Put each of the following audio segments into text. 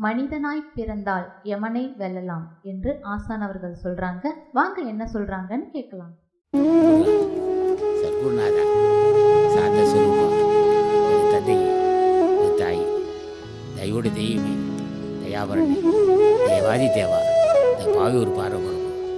மனிதனாய் பிறந்தால் யமனை வெல்லலாம் என்று ஆசான் அவர்கள் சொல்றாங்க வாங்க என்ன சொல்றாங்கன்னு கேட்கலாம் சத்குருநாதா சாந்த ಸ್ವರೂಪ என் தந்தை என் தாய் தயோடு தெய்வமே தயாபரணி தேவாதி தேவா இந்த பாவி ஒரு பார்வை கொடுக்கும்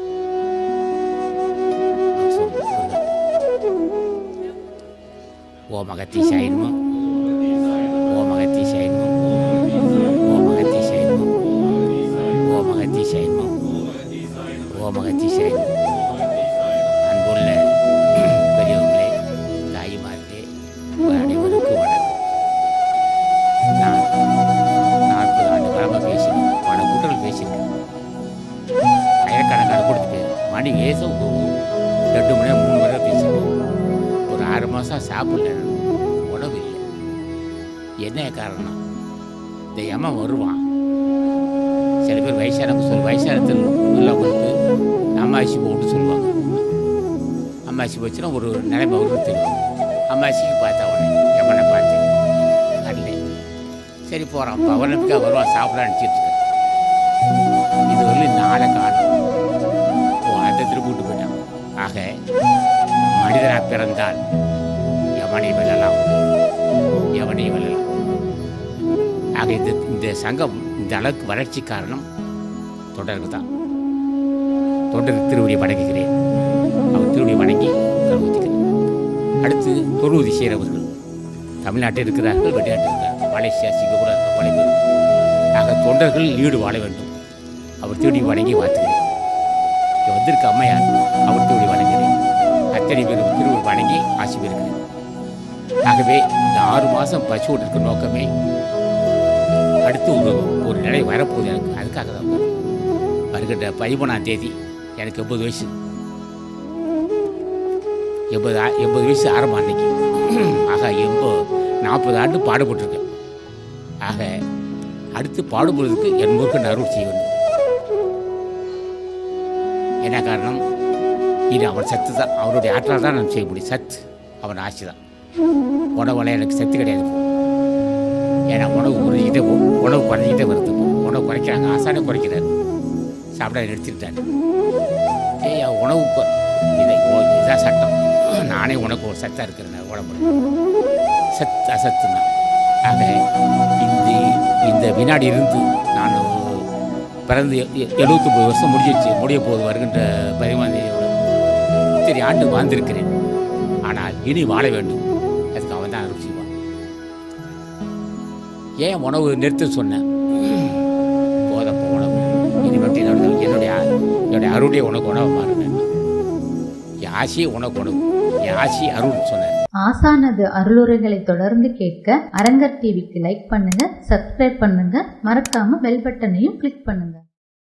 ஓ மகத்தி சாயின்மா ஓ மகத்தி சாயின்மா ஓ மகத்தி சாயின்மா ஓ மகத்தி சாயின்மா ஓ மகத்தி சாயின்மா அன்புள்ள பெரியவர்களே தாய்மார்களே உங்கள் அனைவருக்கும் வணக்கம் நான் நாற்பது ஆண்டு காலமாக பேசினேன் பல கூட்டங்கள் பேசியிருக்கேன் ஆயிரக்கணக்கான கொடுத்து மணி ஏசம் ரெண்டு மணி நேரம் மூணு மணி நேரம் பேசியிருக்கேன் ஒரு ஆறு மாதம் சாப்பிடல நான். உணவு இல்லை என்ன காரணம் இந்த யமன் வருவான் சில பேர் வயசானவங்க சொல் வயசானத்தில் உள்ளவங்களுக்கு அம்மாசி போட்டு சொல்லுவாங்க அம்மாசி போச்சுன்னா ஒரு நிலைமை வரும்னு தெரியும் அம்மாசிக்கு பார்த்தா உடனே எவனை பார்த்தேன் அல்ல சரி போகிறான் பவனுக்காக வருவான் சாப்பிட நினச்சிட்டு இருக்கேன் இது வந்து நாளை காணும் ஓ அந்த திரும்ப விட்டு போயிட்டான் ஆக மனிதனாக பிறந்தால் எவனை வெல்லலாம் எவனை வெல்லலாம் ஆக இந்த இந்த சங்கம் இந்த அளவுக்கு வளர்ச்சி காரணம் தொடருக்கு தான் தொடர் திருவடியை வணங்குகிறேன் அவர் திருவடியை வணங்கி கருவுத்திக்கிறேன் அடுத்து தொழுவதி செய்கிறவர்கள் தமிழ்நாட்டில் இருக்கிறார்கள் வெளிநாட்டில் இருக்கிறார்கள் மலேசியா சிங்கப்பூர் இருக்க பல பேர் ஆக தொண்டர்கள் ஈடு வாழ வேண்டும் அவர் திருடி வணங்கி வாழ்த்துகிறேன் இங்கே வந்திருக்க அம்மையார் அவர் திருடி வணங்குகிறேன் அத்தனை பேர் திருவடி வணங்கி ஆசி பெறுகிறேன் ஆகவே இந்த ஆறு மாதம் பசுவோடு இருக்க நோக்கமே அடுத்து ஒரு ஒரு நிலை வரப்போகுது எனக்கு அதுக்காக தான் வந்தேன். வருகின்ற பதிமூணாம் தேதி எனக்கு எண்பது வயசு எண்பது ஆ- எண்பது வயசு ஆரம்பம் அன்னைக்கு ஆக எண்பது நாற்பது ஆண்டு பாடுபட்டிருக்கேன் ஆக அடுத்து பாடுபடுறதுக்கு என் முருகன் அருள் செய்ய வேண்டும் என்ன காரணம் இது அவன் சத்து தான் அவருடைய ஆற்றல் தான் நான் செய்ய முடியும் சத்து அவன் ஆட்சி தான் உணவுல எனக்கு சத்து கிடையாது இப்போ. ஏன்னா உணவு குறைஞ்சிக்கிட்டே போ- உணவு குறைஞ்சிக்கிட்டே வருது இப்போ. உணவு குறைக்கிறாங்க ஆசானே குறைக்கிறாரு சாப்பிட நிறுத்திட்டாரு ஏய் அவன் உணவு கொ- இதை ஓ- இதுதான் சட்டம் நானே உனக்கு ஒரு சத்தாக இருக்கிறேன் உடம்புல சத் அசத்துனா ஆக இந்த இந்த வினாடி இருந்து நான் பிறந்து எழுபத்தொம்பது வருஷம் முடிஞ்சிச்சு முடிய போது வருகின்ற பதிமூணாம் தேதியோட இத்தனை ஆண்டு வாழ்ந்திருக்கிறேன் ஆனால் இனி வாழ வேண்டும் அதுக்கு அவன் தான் அருள் செய்வான் ஏன் உணவு நிறுத்த சொன்னேன் போதப்போ உணவு இனிமேட்டு என்னுடைய என்னுடைய என்னுடைய அருடைய உனக்கு உணவு மாறுனேன் என் ஆசையே உனக்கு உணவு என் ஆசி அருள் சொன்னேன் ஆசானது அருளுரைகளை தொடர்ந்து கேட்க அரங்கர் டிவிக்கு லைக் பண்ணுங்க சப்ஸ்கிரைப் பண்ணுங்க மறக்காம பெல் பட்டனையும் கிளிக் பண்ணுங்க